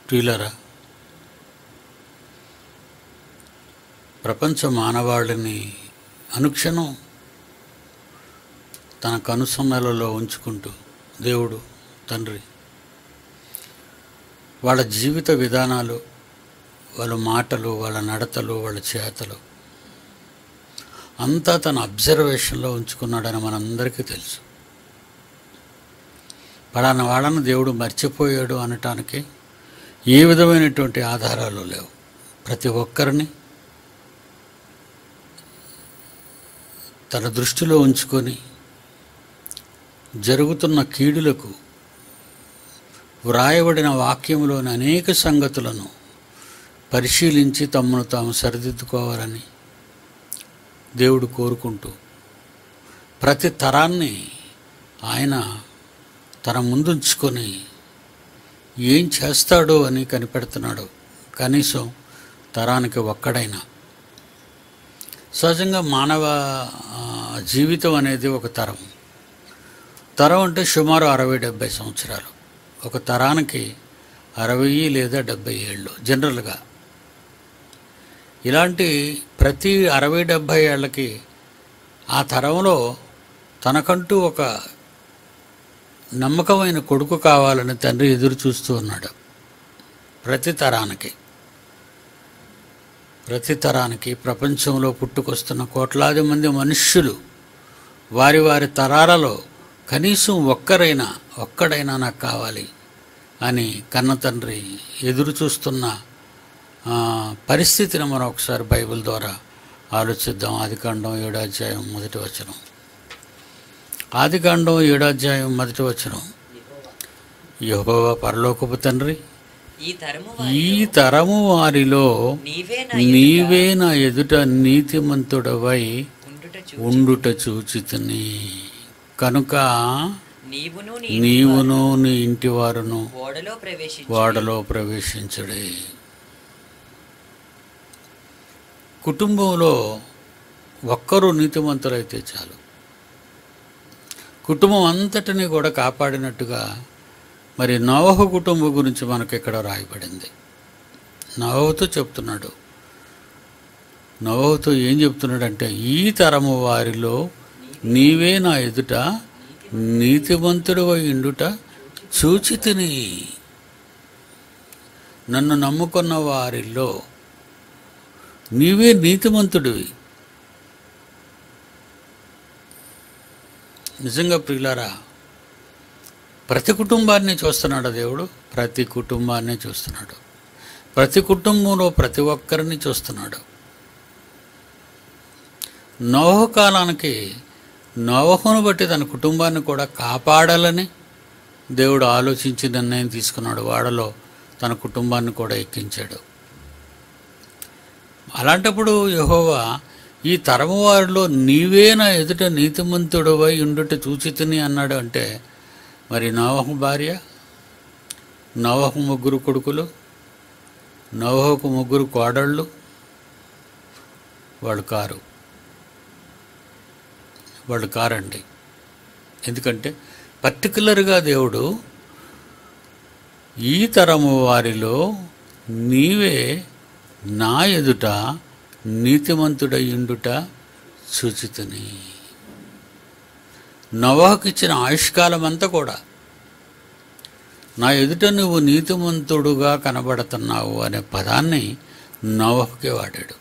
ప్రియులరా ప్రపంచ మానవాళిని అనుక్షణం తన కనుసన్నలలో ఉంచుకుంటూ దేవుడు తండ్రి వాళ్ళ జీవిత విధానాలు వాళ్ళ మాటలు వాళ్ళ నడతలు వాళ్ళ చేతలు అంతా తన అబ్జర్వేషన్లో ఉంచుకున్నాడని మనందరికీ తెలుసు పలానా వాళ్ళను దేవుడు మర్చిపోయాడు అనటానికి ఏ విధమైనటువంటి ఆధారాలు లేవు ప్రతి ఒక్కరిని తన దృష్టిలో ఉంచుకొని జరుగుతున్న కీడులకు వ్రాయబడిన వాక్యములోని అనేక సంగతులను పరిశీలించి తమను తాము సరిదిద్దుకోవాలని దేవుడు కోరుకుంటూ ప్రతి తరాన్ని ఆయన తన ముందుంచుకొని ఏం చేస్తాడో అని కనిపెడుతున్నాడు కనీసం తరానికి ఒక్కడైనా సహజంగా మానవ ఆ, జీవితం అనేది ఒక తరం తరం అంటే సుమారు అరవై డెబ్బై సంవత్సరాలు ఒక తరానికి అరవై లేదా డెబ్బై ఏళ్ళు జనరల్గా ఇలాంటి ప్రతి అరవై డెబ్భై ఏళ్ళకి ఆ తరంలో తనకంటూ ఒక నమ్మకమైన కొడుకు కావాలని తండ్రి ఎదురు చూస్తూ ఉన్నాడు ప్రతి తరానికి ప్రతి తరానికి ప్రపంచంలో పుట్టుకొస్తున్న కోట్లాది మంది మనుష్యులు వారి వారి తరాలలో కనీసం ఒక్కరైనా ఒక్కడైనా నాకు కావాలి అని కన్న తండ్రి ఎదురు చూస్తున్న ఆ, పరిస్థితిని మనం ఒకసారి బైబిల్ ద్వారా ఆలోచిద్దాం ఆదికాండం ఏడాధ్యాయం మొదటి వచనం ఆదికాండం ఏడాధ్యాయం మొదటి వచనం యెహోవా పరలోకపు తండ్రి ఈ తరము ఈ తరము వారిలో నీవే నా నీవే నా ఎదుట నీతిమంతుడవై ఉండుట చూ ఉండుట చూచితిని కనుక నీవును నీ నీవును నీ ఇంటి వారును ఓడలో ప్రవేశించి వాడలో ప్రవేశించడే కుటుంబంలో ఒక్కరు నీతిమంతులైతే చాలు కుటుంబం అంతటిని కూడా కాపాడినట్టుగా మరి నవహు కుటుంబం గురించి మనకి ఇక్కడ రాయబడింది నవహుతో చెప్తున్నాడు నవహుతో ఏం చెప్తున్నాడంటే ఈ తరము వారిలో నీవే నా ఎదుట నీతిమంతుడు ఇండుట చూచితిని నన్ను నమ్ముకున్న వారిలో నీవే నీతిమంతుడివి నిజంగా ప్రియులారా ప్రతి కుటుంబాన్ని చూస్తున్నాడు దేవుడు ప్రతి కుటుంబాన్ని చూస్తున్నాడు ప్రతి కుటుంబంలో ప్రతి ఒక్కరిని చూస్తున్నాడు నోహ కాలానికి నోహను బట్టి తన కుటుంబాన్ని కూడా కాపాడాలని దేవుడు ఆలోచించి నిర్ణయం తీసుకున్నాడు వాడలో తన కుటుంబాన్ని కూడా ఎక్కించాడు అలాంటప్పుడు యెహోవా ఈ తరము వారిలో నీవే నా ఎదుట నీతిమంతుడవై ఉండుట చూచితిని అన్నాడు అంటే మరి నవహు భార్య నవహు ముగ్గురు కొడుకులు నవహకు ముగ్గురు కోడళ్ళు వాళ్ళు కారు వాళ్ళు కారండి ఎందుకంటే పర్టికులర్గా దేవుడు ఈ తరము వారిలో నీవే నా ఎదుట నీతిమంతుడయ్యుండుట సూచితుని నవాహకిచ్చిన ఆయుష్కాలం అంతా కూడా నా ఎదుట నువ్వు నీతిమంతుడుగా కనబడుతున్నావు అనే పదాన్ని నవహకే వాడాడు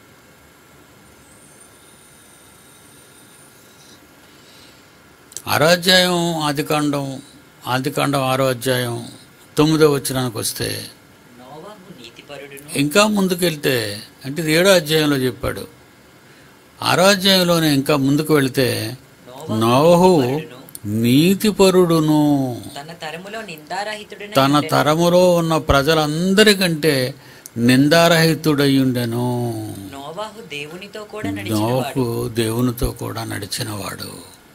ఆరో అధ్యాయం ఆదికాండం ఆదికాండం ఆరో అధ్యాయం తొమ్మిదో వచ్చినానికి వస్తే నోవాహు నీతిపరుడును ఇంకా ముందుకెళ్తే అంటే ఇది ఏడో అధ్యాయంలో చెప్పాడు ఆరో అధ్యాయంలోనే ఇంకా ముందుకు వెళితే నోహు నీతిపరుడును తన తరములో నిందారహితుడైన తన తరములో ఉన్న ప్రజలందరికంటే నిందారహితుడయ్యుండెను నోవాహు దేవునితో కూడా నడిచినవాడు నోహు దేవునితో కూడా నడిచినవాడు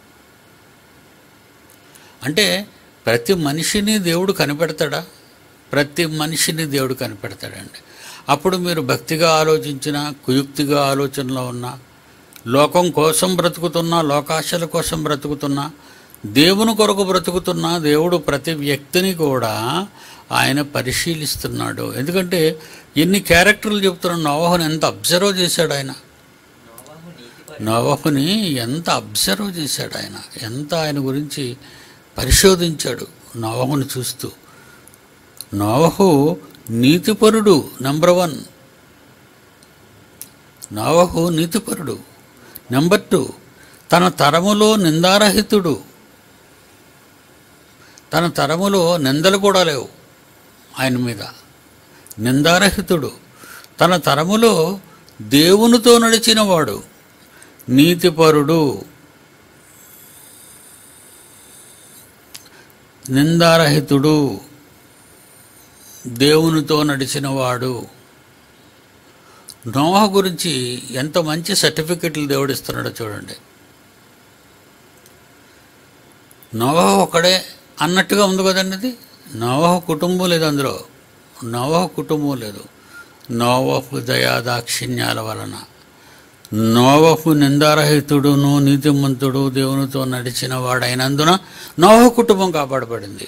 అంటే ప్రతి మనిషిని దేవుడు కనిపెడతాడా ప్రతి మనిషిని దేవుడు కనిపెడతాడండి అప్పుడు మీరు భక్తిగా ఆలోచించిన కుయుక్తిగా ఆలోచనలో ఉన్న లోకం కోసం బ్రతుకుతున్నా లోకాశల కోసం బ్రతుకుతున్నా దేవుని కొరకు బ్రతుకుతున్న దేవుడు ప్రతి వ్యక్తిని కూడా ఆయన పరిశీలిస్తున్నాడు ఎందుకంటే ఎన్ని క్యారెక్టర్లు చెప్తున్నాడు నోవహుని ఎంత అబ్జర్వ్ చేశాడు ఆయన నోవాహు నీతిపరుడు నోవహుని ఎంత అబ్జర్వ్ చేశాడు ఆయన ఎంత ఆయన గురించి పరిశోధించాడు నోవహుని చూస్తూ నోవహు నీతిపరుడు నెంబర్ వన్ నోవహు నీతిపరుడు నెంబర్ టూ తన తరములో నిందారహితుడు తన తరములో నిందలు కూడా లేవు ఆయన మీద నిందారహితుడు తన తరములో దేవునితో నడిచినవాడు నీతిపరుడు నిందారహితుడు దేవునితో నడిచినవాడు నోహ గురించి ఎంత మంచి సర్టిఫికెట్లు దేవుడిస్తున్నాడో చూడండి నోవహ ఒకడే అన్నట్టుగా ఉంది కదండి ఇది నోవహ కుటుంబం లేదు అందులో నోవహ కుటుంబం లేదు నోవహు దయాదాక్షిణ్యాల వలన నోవహు నిందారహితుడును నీతిమంతుడు దేవునితో నడిచిన వాడైనందున నోవహ కుటుంబం కాపాడబడింది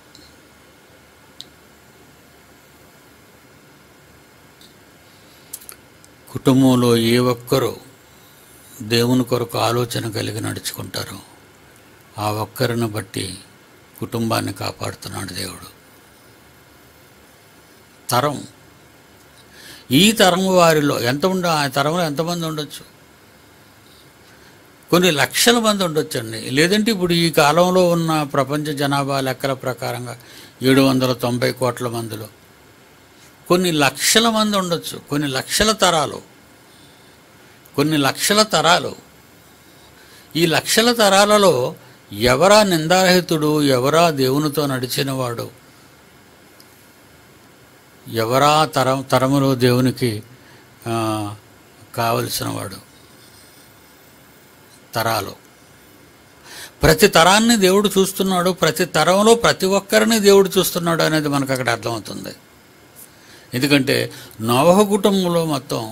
కుటుంబంలో ఏ ఒక్కరూ దేవుని కొరకు ఆలోచన కలిగి నడుచుకుంటారో ఆ ఒక్కరిని బట్టి కుటుంబాన్ని కాపాడుతున్నాడు దేవుడు తరం ఈ తరం వారిలో ఎంత ఉండ ఆ తరంలో ఎంతమంది ఉండొచ్చు కొన్ని లక్షల మంది ఉండొచ్చండి లేదంటే ఇప్పుడు ఈ కాలంలో ఉన్న ప్రపంచ జనాభా లెక్కల ప్రకారంగా ఏడు వందల తొంభై కోట్ల మందిలో కొన్ని లక్షల మంది ఉండొచ్చు కొన్ని లక్షల తరాలు కొన్ని లక్షల తరాలు ఈ లక్షల తరాలలో ఎవరా నిందారహితుడు ఎవరా దేవునితో నడిచినవాడు ఎవరా తరం తరములో దేవునికి ఆ, కావలసినవాడు తరాలు ప్రతి తరాన్ని దేవుడు చూస్తున్నాడు ప్రతి తరంలో ప్రతి ఒక్కరిని దేవుడు చూస్తున్నాడు అనేది మనకు అక్కడ అర్థమవుతుంది ఎందుకంటే నోవహ కుటుంబంలో మొత్తం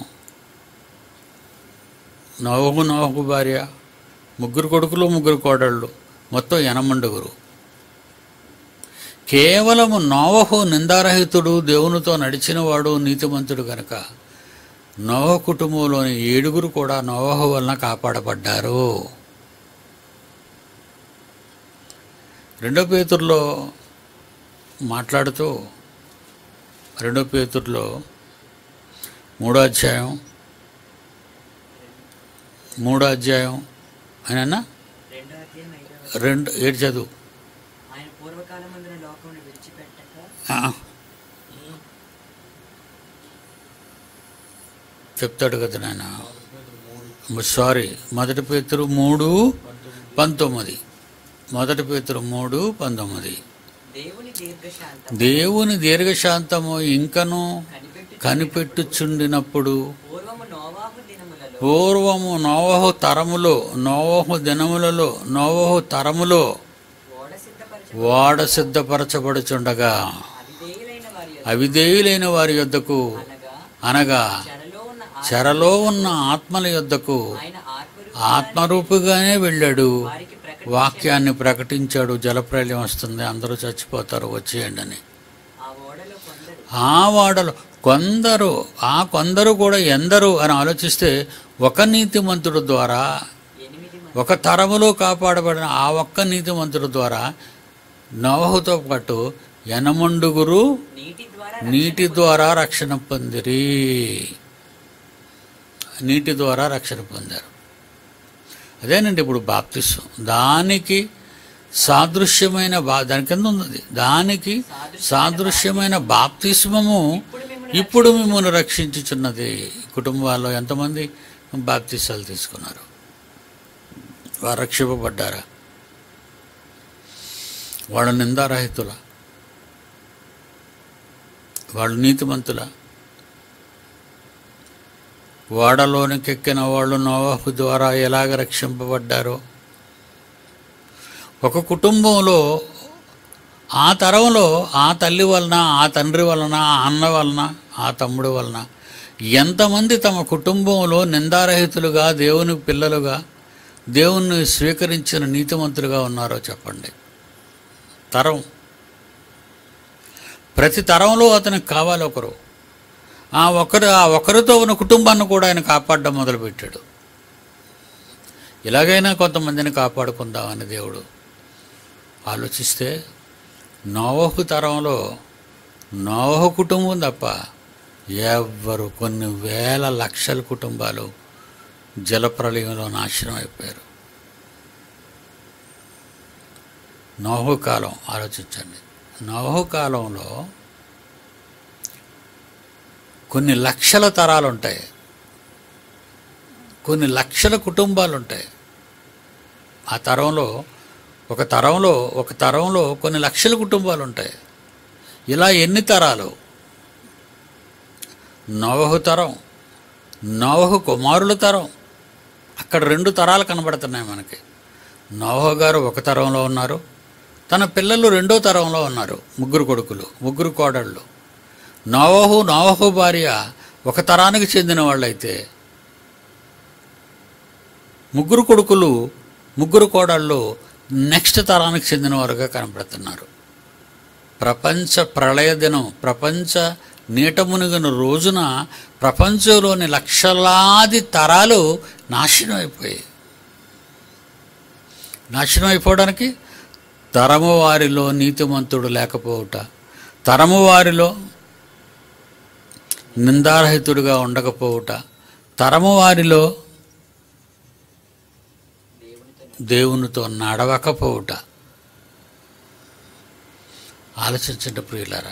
నోవహు నోవహు భార్య ముగ్గురు కొడుకులు ముగ్గురు కోడళ్ళు మొత్తం ఎనమండుగురు కేవలము నోవహు నిందారహితుడు దేవునితో నడిచినవాడు నీతిమంతుడు గనక నోవహ కుటుంబంలోని ఏడుగురు కూడా నోవహు వలన కాపాడబడ్డారు రెండో పేతుర్లో మాట్లాడుతూ రెండో పేతుర్లో మూడో అధ్యాయం మూడో అధ్యాయం ఆయన రెండో అధ్యాయం ఐదవ రెండు ఏడు చదువు ఆయన పూర్వకాలమందున లోకమును విడిచిపెట్టక ఆ. చెప్తాడు కదా నాయన సారీ మొదటి పేతురు మూడు పంతొమ్మిది మొదటి పేతురు మూడు పంతొమ్మిది దేవుని దీర్ఘశాంతం దేవుని దీర్ఘశాంతము ఇంకను కనిపెట్టు కనిపెట్టుచుండినప్పుడు పూర్వము నోవాహు దినములలో పూర్వము నోవహు తరములో నోవహు దినములలో నోవహు తరములో ఓడ సిద్ధపరచ వాడ సిద్ధపరచబడుచుండగా అవిధేయులైన వారి యొద్ద అవిధేయులైన వారి యొద్దకు అనగా అనగా చెరలో ఉన్న ఆ- చెరలో ఉన్న ఆత్మల యొద్దకు ఆయన ఆత్మరు ఆత్మరూపుగానే వెళ్ళాడు వారికి ప్రకటి వాక్యాన్ని ప్రకటించాడు జలప్రలయం వస్తుంది అందరూ చచ్చిపోతారు వచ్చేయండి అని ఆ ఓడలో కొందరు ఆ వాడలు కొందరు ఆ కొందరు కూడా ఎందరు అని ఆలోచిస్తే ఒక నీతిమంతుడు ద్వారా ఎనిమిది మంది ఒక తరములో కాపాడబడిన ఆ ఒక్క నీతిమంతుడు ద్వారా నవహుతో పాటు ఎనమండుగురు నీటి ద్వారా నీటి ద్వారా రక్షణ పొందిరి నీటి ద్వారా రక్షణ పొందారు అదేనండి ఇప్పుడు బాప్తిసం దానికి సాదృశ్యమైన బా దాని కింద ఉంది దానికి సాదృశ్యమైన బాప్తిస్మము ఇప్పుడు మిమ్మల్ని రక్షించుచున్నది కుటుంబాల్లో ఎంతమంది బాప్తిసాలు తీసుకున్నారు వారు రక్షింపబడ్డారా వాళ్ళ నిందారహితుల వాళ్ళు నీతిమంతుల వాడలోనికెక్కిన వాళ్ళు నోవాహు ద్వారా ఎలాగ రక్షింపబడ్డారో ఒక కుటుంబంలో ఆ తరంలో ఆ తల్లి వలన ఆ తండ్రి వలన ఆ అన్న వలన ఆ తమ్ముడు వలన ఎంతమంది తమ కుటుంబంలో నిందారహితులుగా దేవుని పిల్లలుగా దేవుణ్ణి స్వీకరించిన నీతిమంతులుగా ఉన్నారో చెప్పండి తరం ప్రతి తరంలో అతనికి కావాలి ఒకరు ఆ ఒకరు ఆ ఒకరితో ఉన్న కుటుంబాన్ని కూడా ఆయన కాపాడడం మొదలుపెట్టాడు ఇలాగైనా కొంతమందిని కాపాడుకుందామని దేవుడు ఆలోచిస్తే నోవహు తరంలో నోవహు కుటుంబం తప్ప ఎవ్వరు కొన్ని వేల లక్షల కుటుంబాలు జలప్రలయంలో నాశనం అయిపోయారు నోహు కాలం ఆలోచించండి నోహు కాలంలో కొన్ని లక్షల తరాలు ఉంటాయి కొన్ని లక్షల కుటుంబాలు ఉంటాయి ఆ తరంలో ఒక తరంలో ఒక తరంలో కొన్ని లక్షల కుటుంబాలు ఉంటాయి ఇలా ఎన్ని తరాలు నవహు తరం నవహు కుమారుల తరం అక్కడ రెండు తరాలు కనబడుతున్నాయి మనకి నవహు గారు ఒక తరంలో ఉన్నారు తన పిల్లలు రెండో తరంలో ఉన్నారు ముగ్గురు కొడుకులు ముగ్గురు కోడళ్ళు నవహు నవహు భార్య ఒక తరానికి చెందిన వాళ్ళైతే ముగ్గురు కొడుకులు ముగ్గురు కోడళ్ళు నెక్స్ట్ తరానికి చెందినవారుగా కనపడుతున్నారు ప్రపంచ ప్రళయ దినం ప్రపంచ నీట మునిగిన రోజున ప్రపంచంలోని లక్షలాది తరాలు నాశనం అయిపోయాయి నాశనం అయిపోవడానికి తరము వారిలో నీతిమంతుడు లేకపోవుట తరము వారిలో నిందారహితుడిగా ఉండకపోవుట తరము వారిలో దేవునితో నడవకపోవుట ఆలోచించండి ప్రియులారా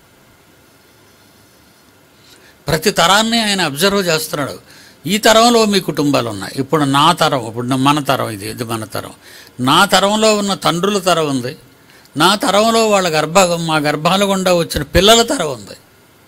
ప్రతి తరాన్ని ఆయన అబ్జర్వ్ చేస్తున్నాడు ఈ తరంలో మీ కుటుంబాలు ఉన్నాయి ఇప్పుడు నా తరం ఇప్పుడు నా- మన తరం ఇది ఇది మన తరం నా తరంలో ఉన్న తండ్రుల తరం ఉంది నా తరంలో వాళ్ళ గర్భ మా గర్భాల గుండా వచ్చిన పిల్లల తరం ఉంది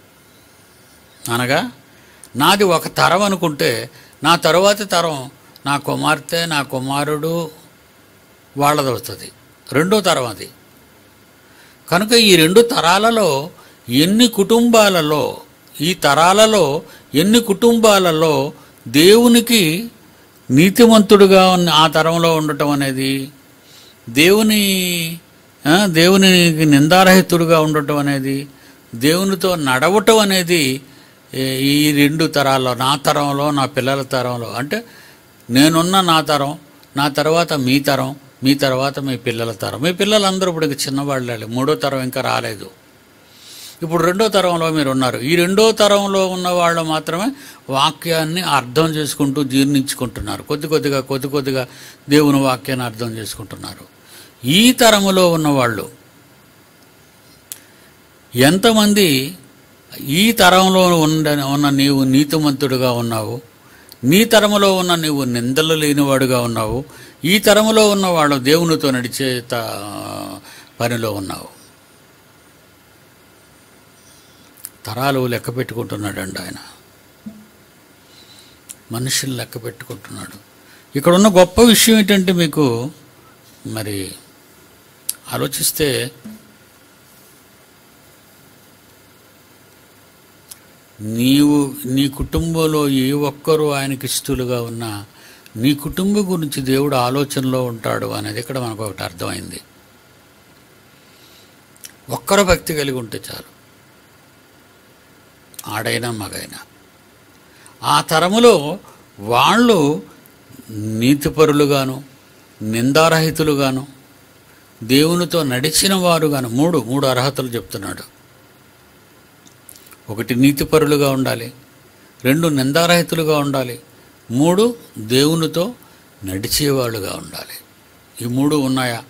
అనగా నాది ఒక తరం అనుకుంటే నా తరువాతి తరం నా కుమార్తె నా కుమారుడు వాళ్ళది వస్తుంది రెండో తరం అది కనుక ఈ రెండు తరాలలో ఎన్ని కుటుంబాలలో ఈ తరాలలో ఎన్ని కుటుంబాలలో దేవునికి నీతిమంతుడుగా ఉన్న ఆ తరంలో ఉండటం అనేది దేవుని ఆ, దేవునికి నిందారహితుడుగా ఉండటం అనేది దేవునితో నడవటం అనేది ఏ- ఈ రెండు తరాల్లో నా తరంలో నా పిల్లల తరంలో అంటే నేనున్న నా తరం నా తర్వాత మీ తరం మీ తర్వాత మీ పిల్లల తరం మీ పిల్లలందరూ ఇప్పుడు ఇంక చిన్నవాళ్ళే మూడో తరం ఇంకా రాలేదు ఇప్పుడు రెండో తరంలో మీరు ఉన్నారు ఈ రెండో తరంలో ఉన్న వాళ్ళు మాత్రమే వాక్యాన్ని అర్థం చేసుకుంటూ జీర్ణించుకుంటున్నారు కొద్ది కొద్దిగా కొద్ది కొద్దిగా దేవుని వాక్యాన్ని అర్థం చేసుకుంటున్నారు ఈ తరములో ఉన్నవాళ్ళు ఎంతమంది ఈ తరంలో ఉన్న ఉన్న నీవు నీతిమంతుడుగా ఉన్నావు నీ తరములో ఉన్న నీవు నిందలు లేనివాడుగా ఉన్నావు ఈ తరములో ఉన్నవాడు దేవునితో నడిచే త- పనిలో ఉన్నావు తరాలు లెక్క పెట్టుకుంటున్నాడండి ఆయన మనుషులు లెక్క పెట్టుకుంటున్నాడు ఇక్కడ ఉన్న గొప్ప విషయం ఏంటంటే మీకు మరి ఆలోచిస్తే నీవు నీ కుటుంబంలో ఏ ఒక్కరూ ఆయనకి ఇష్టలుగా ఉన్నా నీ కుటుంబం గురించి దేవుడు ఆలోచనలో ఉంటాడు అనేది ఇక్కడ మనకు ఒకటి అర్థమైంది ఒక్కరు భక్తి కలిగి ఉంటే చాలు ఆడైనా మగైనా ఆ తరములో వాళ్ళు నీతిపరులుగాను నిందారహితులుగాను దేవునితో నడిచిన వారుగాను మూడు మూడు అర్హతలు చెప్తున్నాడు ఒకటి నీతిపరులుగా ఉండాలి రెండు నిందారహితులుగా ఉండాలి మూడు దేవునితో నడిచేవాళ్ళుగా ఉండాలి ఈ మూడు ఉన్నాయా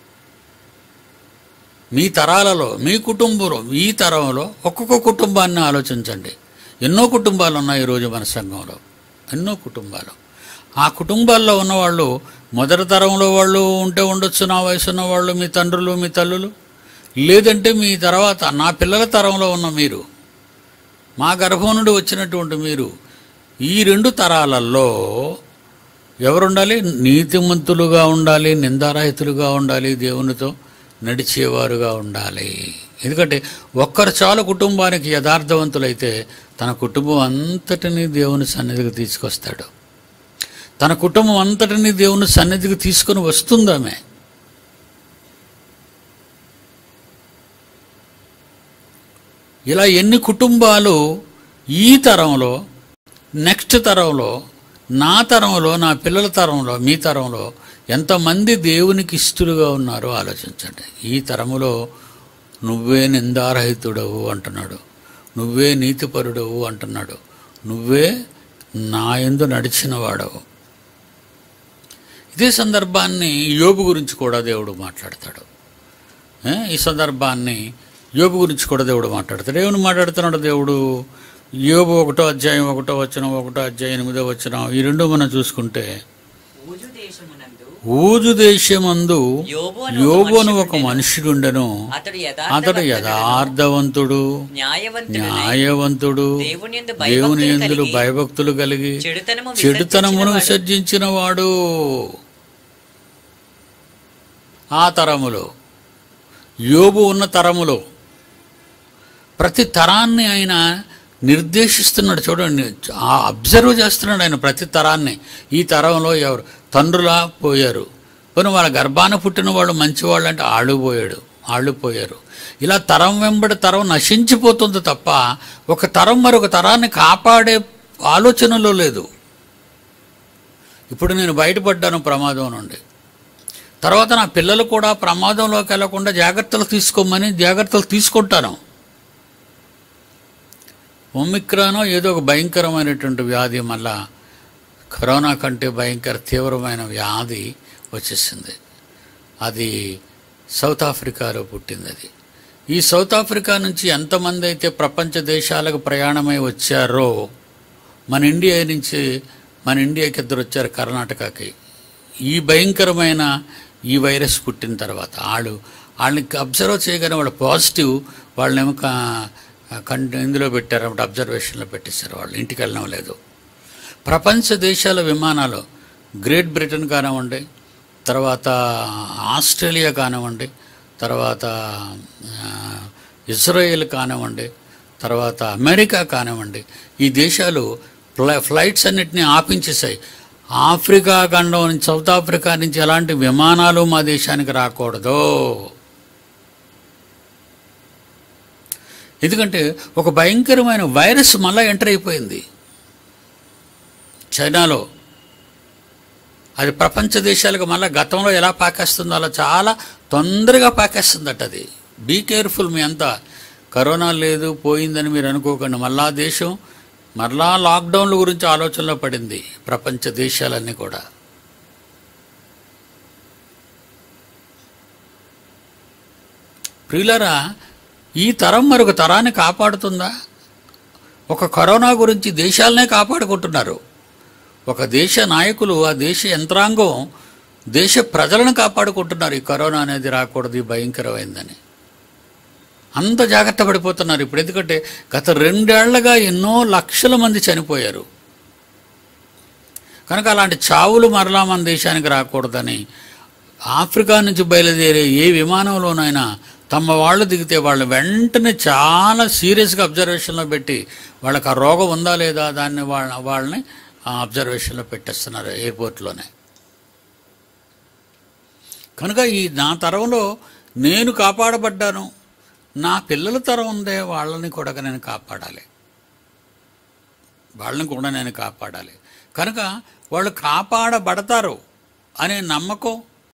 మీ తరాలలో మీ కుటుంబంలో మీ తరంలో ఒక్కొక్క కుటుంబాన్ని ఆలోచించండి ఎన్నో కుటుంబాలు ఉన్నాయి ఈరోజు మన సంఘంలో ఎన్నో కుటుంబాలు ఆ కుటుంబాల్లో ఉన్నవాళ్ళు మొదటి తరంలో వాళ్ళు ఉంటే ఉండొచ్చు నా వయసు ఉన్న వాళ్ళు మీ తండ్రులు మీ తల్లులు లేదంటే మీ తర్వాత నా పిల్లల తరంలో ఉన్న మీరు మా గర్భం నుండి వచ్చినటువంటి మీరు ఈ రెండు తరాలలో ఎవరుండాలి నీతిమంతులుగా ఉండాలి నిందారహితులుగా ఉండాలి దేవునితో నడిచేవారుగా ఉండాలి ఎందుకంటే ఒక్కరు చాలు కుటుంబానికి యథార్థవంతులైతే తన కుటుంబం అంతటినీ దేవుని సన్నిధికి తీసుకొస్తాడు తన కుటుంబం అంతటిని దేవుని సన్నిధికి తీసుకొని వస్తుందామె ఇలా ఎన్ని కుటుంబాలు ఈ తరంలో నెక్స్ట్ తరంలో నా తరంలో నా పిల్లల తరంలో మీ తరంలో ఎంతమంది దేవునికి ఇష్టలుగా ఉన్నారో ఆలోచించండి ఈ తరములో నువ్వే నిందారహితుడవు అంటున్నాడు నువ్వే నీతిపరుడవు అంటున్నాడు నువ్వే నా ఎందు నడిచిన వాడవు ఇదే సందర్భాన్ని యోబు గురించి కూడా దేవుడు మాట్లాడతాడు ఏ? ఈ సందర్భాన్ని యోబు గురించి కూడా దేవుడు మాట్లాడతాడు ఏమని మాట్లాడుతున్నాడు దేవుడు యోబు ఒకటో అధ్యాయం ఒకటో వచ్చిన ఒకటో అధ్యాయం ఎనిమిదో వచ్చిన ఈ రెండు మనం చూసుకుంటే ఊజు దేశమునందు ఊజు దేశమందు యోబు అను యోబు అని ఒక ఒక మనుష్యుడుండెను అతడు అతడు యథార్థవంతుడు న్యాయవంతుడు న్యాయవంతుడు దేవుని యందు దేవుని భయభక్తులు ఎందులు కలిగి భయభక్తులు కలిగి చెడుతనము చెడుతనమును విసర్జించిన విసర్జించిన వాడు ఆ తరములో యోబు ఉన్న తరములో ప్రతి తరాన్ని ఆయన నిర్దేశిస్తున్నాడు చూడండి ఆ అబ్జర్వ్ చేస్తున్నాడు ఆయన ప్రతి తరాన్ని ఈ తరంలో ఎవరు తండ్రులా పోయారు పోనీ వాళ్ళ గర్భాన పుట్టిన వాళ్ళు మంచివాళ్ళు అంటే ఆళ్ళు పోయాడు ఆళ్ళు పోయారు ఇలా తరం వెంబడి తరం నశించిపోతుంది తప్ప ఒక తరం మరొక తరాన్ని కాపాడే ఆలోచనలో లేదు ఇప్పుడు నేను బయటపడ్డాను ప్రమాదం నుండి తర్వాత నా పిల్లలు కూడా ప్రమాదంలోకి వెళ్లకుండా జాగ్రత్తలు తీసుకోమని జాగ్రత్తలు తీసుకుంటాను ఒమిక్రానో ఏదో ఒక భయంకరమైనటువంటి వ్యాధి మళ్ళా కరోనా కంటే భయంకర తీవ్రమైన వ్యాధి వచ్చేసింది అది సౌత్ ఆఫ్రికాలో పుట్టింది అది ఈ సౌత్ ఆఫ్రికా నుంచి ఎంతమంది అయితే ప్రపంచ దేశాలకు ప్రయాణమై వచ్చారో మన ఇండియా నుంచి మన ఇండియాకి ఇద్దరు వచ్చారు కర్ణాటకకి ఈ భయంకరమైన ఈ వైరస్ పుట్టిన తర్వాత వాళ్ళు వాళ్ళని అబ్జర్వ్ చేయగానే వాళ్ళు పాజిటివ్ వాళ్ళనేమో కం ఇందులో పెట్టారు అబ్జర్వేషన్లో పెట్టేశారు వాళ్ళు ఇంటికి వెళ్ళడం లేదు ప్రపంచ దేశాల విమానాలు గ్రేట్ బ్రిటన్ కానివ్వండి తర్వాత ఆస్ట్రేలియా కానివ్వండి తర్వాత ఆ, ఇజ్రాయెల్ కానివ్వండి తర్వాత అమెరికా కానివ్వండి ఈ దేశాలు ఫ్లై ఫ్లైట్స్ అన్నిటినీ ఆపించేశాయి ఆఫ్రికా ఖండం నుంచి సౌత్ ఆఫ్రికా నుంచి ఎలాంటి విమానాలు మా దేశానికి రాకూడదు ఎందుకంటే ఒక భయంకరమైన వైరస్ మళ్ళా ఎంటర్ అయిపోయింది చైనాలో అది ప్రపంచ దేశాలకు మళ్ళీ గతంలో ఎలా పాకేస్తుందో అలా చాలా తొందరగా పాకేస్తుందట అది బీ కేర్ఫుల్ మీ అంతా కరోనా లేదు పోయిందని మీరు అనుకోకండి మళ్ళా దేశం మరలా లాక్డౌన్ల గురించి ఆలోచనలో పడింది ప్రపంచ దేశాలన్నీ కూడా ప్రియులరా ఈ తరం మరొక తరాన్ని కాపాడుతుందా ఒక కరోనా గురించి దేశాలనే కాపాడుకుంటున్నారు ఒక దేశ నాయకులు ఆ దేశ యంత్రాంగం దేశ ప్రజలను కాపాడుకుంటున్నారు ఈ కరోనా అనేది రాకూడదు ఈ భయంకరమైందని అంత జాగ్రత్త పడిపోతున్నారు ఇప్పుడు ఎందుకంటే గత రెండేళ్లగా ఎన్నో లక్షల మంది చనిపోయారు కనుక అలాంటి చావులు మరలా మన దేశానికి రాకూడదని ఆఫ్రికా నుంచి బయలుదేరే ఏ విమానంలోనైనా తమ వాళ్ళు దిగితే వాళ్ళు వెంటనే చాలా సీరియస్గా అబ్జర్వేషన్లో పెట్టి వాళ్ళకి ఆ రోగం ఉందా లేదా దాన్ని వాళ్ళ వాళ్ళని ఆ అబ్జర్వేషన్లో పెట్టేస్తున్నారు ఎయిర్పోర్ట్లోనే కనుక ఈ నా తరంలో నేను కాపాడబడ్డాను నా పిల్లల తరం ఉందే వాళ్ళని కూడా నేను కాపాడాలి వాళ్ళని కూడా నేను కాపాడాలి కనుక వాళ్ళు కాపాడబడతారు అనే నమ్మకం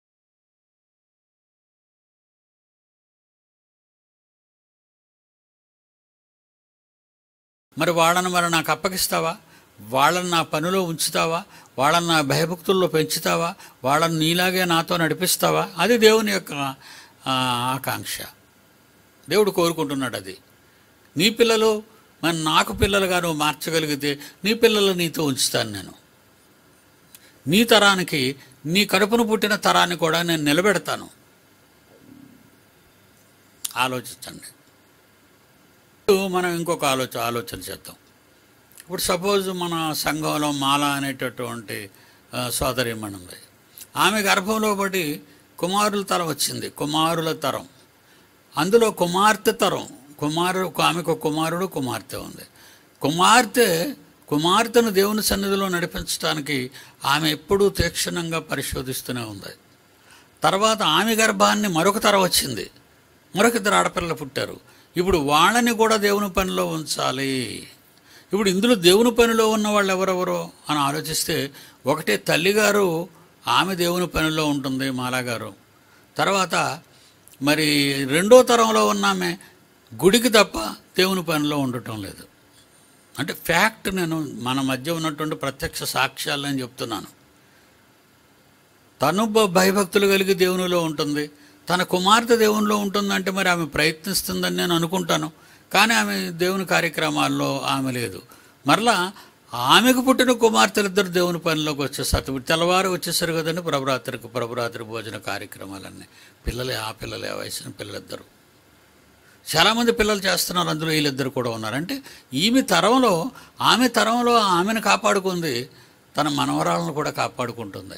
మరి వాళ్ళని మరి నాకు అప్పగిస్తావా వాళ్ళని నా పనిలో ఉంచుతావా వాళ్ళని నా భయభక్తుల్లో పెంచుతావా వాళ్ళని నీలాగే నాతో నడిపిస్తావా అది దేవుని యొక్క ఆ, ఆకాంక్ష దేవుడు కోరుకుంటున్నాడు అది నీ పిల్లలు మరి నాకు పిల్లలుగా నువ్వు మార్చగలిగితే నీ పిల్లలు నీతో ఉంచుతాను నేను నీ తరానికి నీ కడుపును పుట్టిన తరాన్ని కూడా నేను నిలబెడతాను ఆలోచించండి ఇప్పుడు మనం ఇంకొక ఆలోచన ఆలోచన చేద్దాం ఇప్పుడు సపోజ్ మన సంఘంలో మాల అనేటటువంటి ఆ, సోదరీమణి ఉంది ఆమె గర్భంలో పడి కుమారుల తరం వచ్చింది కుమారుల తరం అందులో కుమార్తె తరం కుమారు ఆమెకు ఒక కుమారుడు కుమార్తె ఉంది కుమార్తె కుమార్తెను దేవుని సన్నిధిలో నడిపించడానికి ఆమె ఎప్పుడూ తీక్షణంగా పరిశోధిస్తూనే ఉంది తర్వాత ఆమె గర్భాన్ని మరొక తర వచ్చింది మరొక ఇద్దరు ఆడపిల్లలు పుట్టారు ఇప్పుడు వాళ్ళని కూడా దేవుని పనిలో ఉంచాలి ఇప్పుడు ఇందులో దేవుని పనిలో ఉన్న వాళ్ళు ఎవరెవరో అని ఆలోచిస్తే ఒకటే తల్లిగారు ఆమె దేవుని పనిలో ఉంటుంది మాలాగారు తర్వాత మరి రెండో తరంలో ఉన్న ఆమె గుడికి తప్ప దేవుని పనిలో ఉండటం లేదు అంటే ఫ్యాక్ట్ నేను మన మధ్య ఉన్నటువంటి ప్రత్యక్ష సాక్ష్యాలు నేను చెప్తున్నాను తను భ- భయభక్తులు కలిగి దేవునిలో ఉంటుంది తన కుమార్తె దేవునిలో ఉంటుందంటే మరి ఆమె ప్రయత్నిస్తుందని నేను అనుకుంటాను కానీ ఆమె దేవుని కార్యక్రమాల్లో ఆమె లేదు మరలా ఆమెకు పుట్టిన కుమార్తెలిద్దరు దేవుని పనిలోకి వచ్చేస్తారు ఇప్పుడు తెల్లవారు వచ్చేసారు కదండి ప్రభరాత్రికి ప్రభరాత్రి భోజన కార్యక్రమాలన్నీ పిల్లలే ఆ పిల్లలే ఆ వయసున పిల్లలిద్దరు చాలామంది పిల్లలు చేస్తున్నారు అందులో వీళ్ళిద్దరు కూడా ఉన్నారు అంటే ఈమె తరంలో ఆమె తరంలో ఆమెను కాపాడుకుంది తన మనవరాలను కూడా కాపాడుకుంటుంది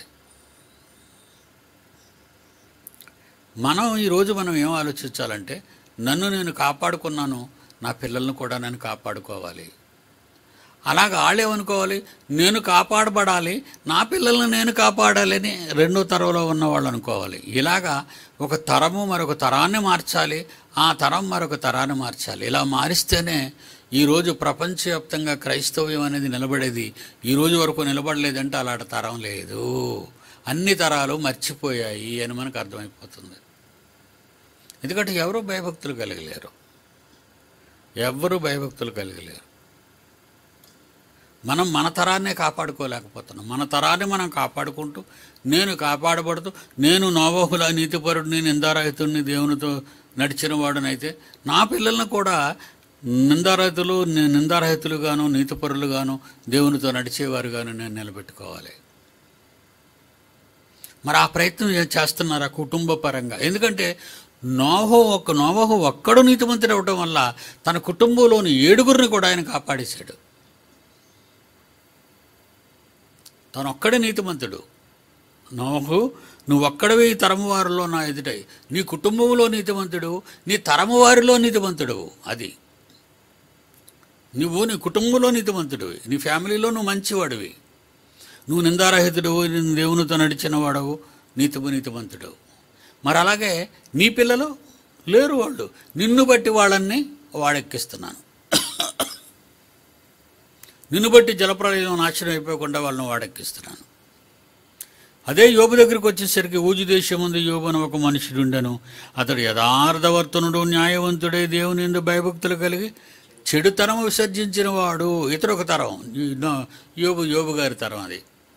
మనం ఈరోజు మనం ఏం ఆలోచించాలంటే నన్ను నేను కాపాడుకున్నాను నా పిల్లల్ని కూడా నేను కాపాడుకోవాలి అలాగ వాళ్ళేమనుకోవాలి నేను కాపాడబడాలి నా పిల్లల్ని నేను కాపాడాలి అని రెండో తరంలో ఉన్నవాళ్ళు అనుకోవాలి ఇలాగా ఒక తరము మరొక తరాన్ని మార్చాలి ఆ తరం మరొక తరాన్ని మార్చాలి ఇలా మారిస్తేనే ఈరోజు ప్రపంచవ్యాప్తంగా క్రైస్తవ్యం అనేది నిలబడేది ఈ రోజు వరకు నిలబడలేదంటే అలాంటి తరం లేదు అన్ని తరాలు మర్చిపోయాయి అని మనకు అర్థమైపోతుంది ఎందుకంటే ఎవరు భయభక్తులు కలిగలేరు ఎవ్వరూ భయభక్తులు కలిగలేరు మనం మన తరాన్నే కాపాడుకోలేకపోతున్నాం మన తరాన్ని మనం కాపాడుకుంటూ నేను కాపాడబడుతూ నేను నోవహుల నీతిపరుడిని నిందారహితుడిని దేవునితో నడిచిన వాడునైతే నా పిల్లల్ని కూడా నిందారహితులు ని- నిందారహితులుగాను నీతిపరులుగాను దేవునితో నడిచేవారుగాను నేను నిలబెట్టుకోవాలి మరి ఆ ప్రయత్నం ఏ- చేస్తున్నారా కుటుంబ పరంగా ఎందుకంటే నోహో ఒక్క నోవహు ఒక్కడు నీతిమంతుడు అవటం వల్ల తన కుటుంబంలోని ఏడుగురిని కూడా ఆయన కాపాడేశాడు తను ఒక్కడే నీతిమంతుడు నోహు నువ్వు ఒక్కడవే ఈ తరము వారిలో నా ఎదుటై నీ కుటుంబంలో నీతిమంతుడు నీ తరము వారిలో నీతిమంతుడు అది నువ్వు నీ కుటుంబంలో నీతిమంతుడివి నీ ఫ్యామిలీలో నువ్వు మంచివాడివి నువ్వు నిందారహితుడు దేవునితో నడిచిన వాడవు నీతిము నీతిమంతుడు మరి అలాగే నీ పిల్లలు లేరు వాళ్ళు నిన్ను బట్టి వాళ్ళని వాడెక్కిస్తున్నాను నిన్ను బట్టి జలప్రలయం నాశనం అయిపోకుండా వాళ్ళని వాడెక్కిస్తున్నాను అదే యోబు దగ్గరికి వచ్చేసరికి ఊజు దేశం ఉంది యోబు అని ఒక మనుషుడు ఉండను అతడు యథార్థవర్తనుడు న్యాయవంతుడే దేవుని ఎందు భయభక్తులు కలిగి చెడుతనం విసర్జించిన వాడు ఇతరు ఒక తరం ఈ నో- యోబు యోబు గారి తరం అది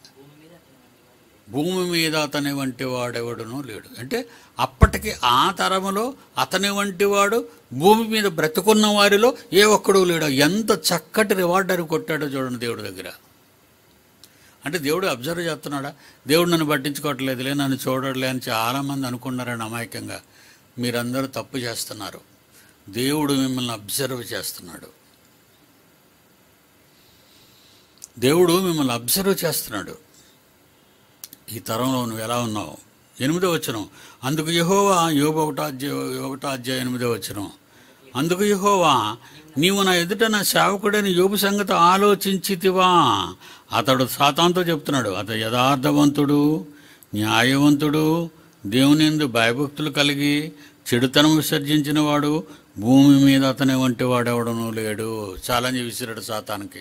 భూమి మీద అతని వంటి వాడెవడునూ లేడు అంటే అప్పటికి ఆ తరములో అతని వంటి వాడు భూమి మీద బ్రతుకున్న వారిలో ఏ ఒక్కడూ లేడు ఎంత చక్కటి రివార్డ్ అని కొట్టాడో చూడండి దేవుడి దగ్గర అంటే దేవుడు అబ్జర్వ్ చేస్తున్నాడా దేవుడు నన్ను పట్టించుకోవట్లేదులే నన్ను చూడట్లే అని చాలామంది అనుకున్నారని అమాయకంగా మీరందరూ తప్పు చేస్తున్నారు దేవుడు మిమ్మల్ని అబ్జర్వ్ చేస్తున్నాడు దేవుడు మిమ్మల్ని అబ్జర్వ్ చేస్తున్నాడు ఈ తరంలో నువ్వు ఎలా ఉన్నావు ఎనిమిదో వచ్చిన అందుకు యహోవా యోగ ఒకటో అధ్యాయ ఒకటో అధ్యాయ ఎనిమిదో వచ్చిన అందుకు యహోవా నీవు నా ఎదుట నా సేవకుడని యోబు సంగతి ఆలోచించితివా అతడు సాతాంతో చెప్తున్నాడు అతడు యథార్థవంతుడు న్యాయవంతుడు దేవుని ఎందు భయభక్తులు కలిగి చెడుతనం విసర్జించిన వాడు భూమి మీద అతని వంటి వాడెవడనూ లేడు ఛాలెంజ్ విసిరాడు సాతానికి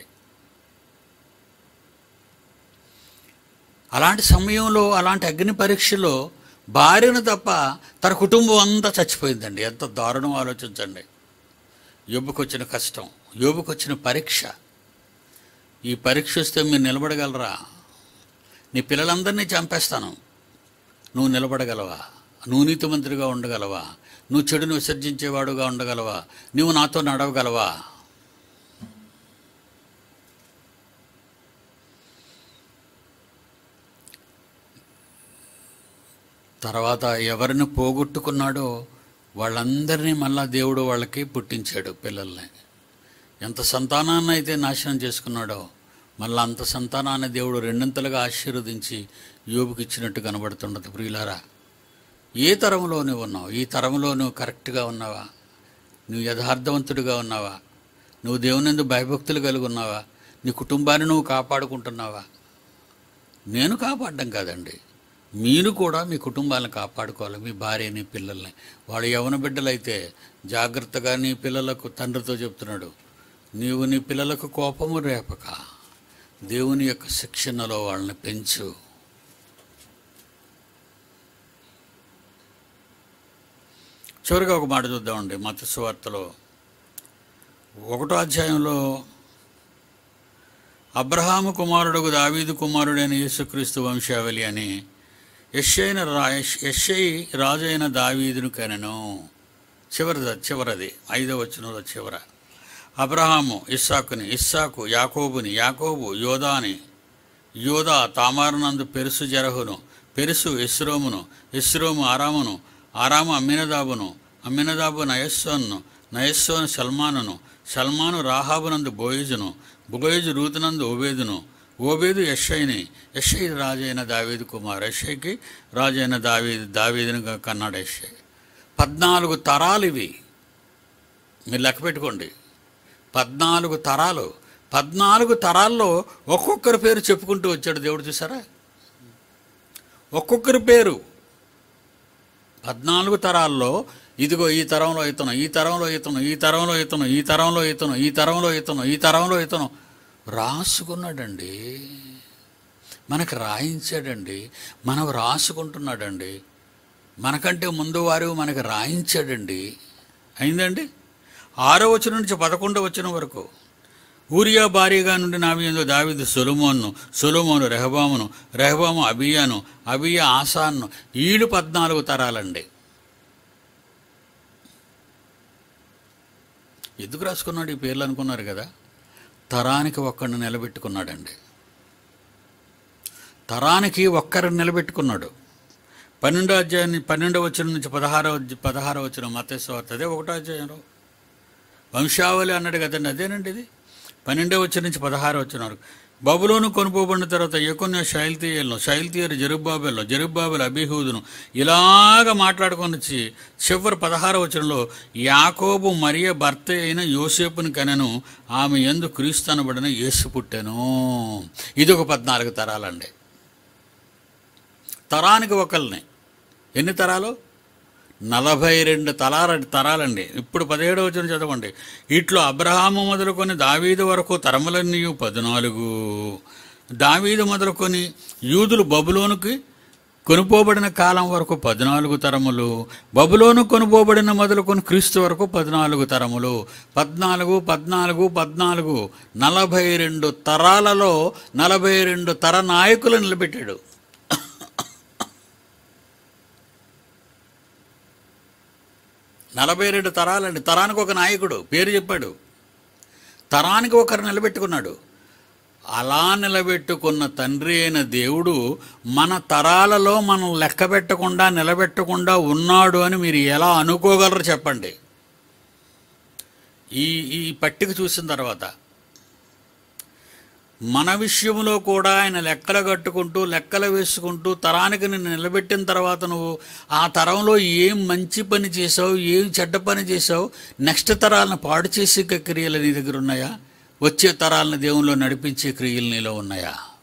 అలాంటి సమయంలో అలాంటి అగ్ని పరీక్షలో భార్యను తప్ప తన కుటుంబం అంతా చచ్చిపోయిందండి ఎంత దారుణం ఆలోచించండి యోబుకు వచ్చిన కష్టం యోబుకు వచ్చిన పరీక్ష ఈ పరీక్ష వస్తే మీరు నిలబడగలరా నీ పిల్లలందరినీ చంపేస్తాను నువ్వు నిలబడగలవా నువ్వు నీతిమంతుడిగా ఉండగలవా నువ్వు చెడును విసర్జించేవాడుగా ఉండగలవా నువ్వు నాతో నడవగలవా తర్వాత ఎవరిని పోగొట్టుకున్నాడో వాళ్ళందరినీ మళ్ళా దేవుడు వాళ్ళకి పుట్టించాడు పిల్లల్ని ఎంత సంతానాన్ని అయితే నాశనం చేసుకున్నాడో మళ్ళా అంత సంతానాన్ని దేవుడు రెండింతలుగా ఆశీర్వదించి యోబుకి ఇచ్చినట్టు కనబడుతుండదు ప్రియులారా ఏ తరంలో నువ్వు ఉన్నావు ఈ తరంలో నువ్వు కరెక్ట్గా ఉన్నావా నువ్వు యథార్థవంతుడిగా ఉన్నావా నువ్వు దేవునిందు భయభక్తులు కలిగి ఉన్నావా నీ కుటుంబాన్ని నువ్వు కాపాడుకుంటున్నావా నేను కాపాడడం కాదండి మీరు కూడా మీ కుటుంబాలను కాపాడుకోవాలి మీ భార్యని పిల్లల్ని వాళ్ళు యవన బిడ్డలైతే జాగ్రత్తగా నీ పిల్లలకు తండ్రితో చెప్తున్నాడు నీవు నీ పిల్లలకు కోపము రేపక దేవుని యొక్క శిక్షణలో వాళ్ళని పెంచు చివరిగా ఒక మాట చూద్దామండి మత సువార్తలో ఒకటో అధ్యాయంలో అబ్రహాము కుమారుడుకు దావీదు కుమారుడైన యేసుక్రీస్తు వంశావళి అని యశ్ఐన రా యశ్ఐ రాజైన దావీదును కనెను చివరిది చివరది ఐదవ వచనంలో చివర అబ్రహాము ఇస్సాకుని ఇస్సాకు యాకోబుని యాకోబు యోధాని యోధా తామారునందు పెరుసు జరహును పెరుసు ఇస్రోమును ఇస్రోము ఆరామును ఆరాము అమ్మినదాబును అమ్మినదాబు నయస్సోన్ను నయస్సోను సల్మానును సల్మాను రాహాబునందు బోయిజును బోయిజు రూతునందు ఓబేదును ఓబేదు యషైని యషై రాజైన దావీదు కుమార్ యషైకి రాజైన దావీదు దావీదుని కన్నాడు యషై పద్నాలుగు తరాలు ఇవి మీరు లెక్క పెట్టుకోండి పద్నాలుగు తరాలు పద్నాలుగు తరాల్లో ఒక్కొక్కరి పేరు చెప్పుకుంటూ వచ్చాడు దేవుడు చూసారా ఒక్కొక్కరి పేరు పద్నాలుగు తరాల్లో ఇదిగో ఈ తరంలో ఇతను ఈ తరంలో ఇతను ఈ తరంలో ఇతను ఈ తరంలో ఇతను ఈ తరంలో ఇతను ఈ తరంలో ఇతను రాసుకున్నాడండి మనకు రాయించాడండి మనం రాసుకుంటున్నాడండి మనకంటే ముందు వారు మనకు రాయించాడండి అయిందండి ఆరో వచనం నుంచి పదకొండో వచనం వరకు ఊరియా భార్యగా నుండి నావియందు దావిదు సొలమోన్ను సొలమోను రెహబామును రెహబాము అబియాను అబియా ఆసాన్ను ఈడు పద్నాలుగు తరాలండి ఎందుకు రాసుకున్నాడు ఈ పేర్లు అనుకున్నారు కదా తరానికి ఒక్కడిని నిలబెట్టుకున్నాడండి తరానికి ఒక్కరిని నిలబెట్టుకున్నాడు పన్నెండో అధ్యాయాన్ని పన్నెండో వచ్చిన నుంచి పదహారో పదహారో వచ్చిన మతేశ్వార్త అదే ఒకటో అధ్యాయంలో వంశావళి అన్నాడు కదండి అదేనండి ఇది పన్నెండో వచ్చిన నుంచి పదహారో వచ్చిన వరకు బబులోను కొనుపోబడిన తర్వాత ఏకొన్న శైల్తీయలను శైల్తీయరు జరుబ్బాబెల్లో జరుబ్బాబెల్ అభిహూదును ఇలాగ మాట్లాడుకొని వచ్చి చివరి పదహార వచనంలో యాకోబు మరియ భర్త అయిన యోసేపుని కనెను ఆమె ఎందు క్రీస్తనబడిన యేసు పుట్టెను ఇది ఒక పద్నాలుగు తరాలండి తరానికి ఒకరిని ఎన్ని తరాలు నలభై రెండు తలార తరాలండి ఇప్పుడు పదిహేడవ వచ్చిన చదవండి ఇట్లో అబ్రహాము మొదలుకొని దావీదు వరకు తరములన్నీ పద్నాలుగు దావీదు మొదలుకొని యూదులు బబులోనుకి కొనుపోబడిన కాలం వరకు పద్నాలుగు తరములు బబులోను కొనుపోబడిన మొదలుకొని క్రీస్తు వరకు పద్నాలుగు తరములు పద్నాలుగు పద్నాలుగు పద్నాలుగు నలభై రెండు తరాలలో నలభై రెండు తర నాయకులు నిలబెట్టాడు నలభై రెండు తరాలండి తరానికి ఒక నాయకుడు పేరు చెప్పాడు తరానికి ఒకరు నిలబెట్టుకున్నాడు అలా నిలబెట్టుకున్న తండ్రి అయిన దేవుడు మన తరాలలో మనం లెక్క పెట్టకుండా నిలబెట్టకుండా ఉన్నాడు అని మీరు ఎలా అనుకోగలరు చెప్పండి ఈ ఈ పట్టిక చూసిన తర్వాత మన విషయంలో కూడా ఆయన లెక్కలు కట్టుకుంటూ లెక్కలు వేసుకుంటూ తరానికి నిన్ను నిలబెట్టిన తర్వాత నువ్వు ఆ తరంలో ఏం మంచి పని చేసావు ఏం చెడ్డ పని చేసావు నెక్స్ట్ తరాలను పాడు చేసే క్రియలు నీ దగ్గర ఉన్నాయా వచ్చే తరాలను దేవునిలో నడిపించే క్రియలు నీలో ఉన్నాయా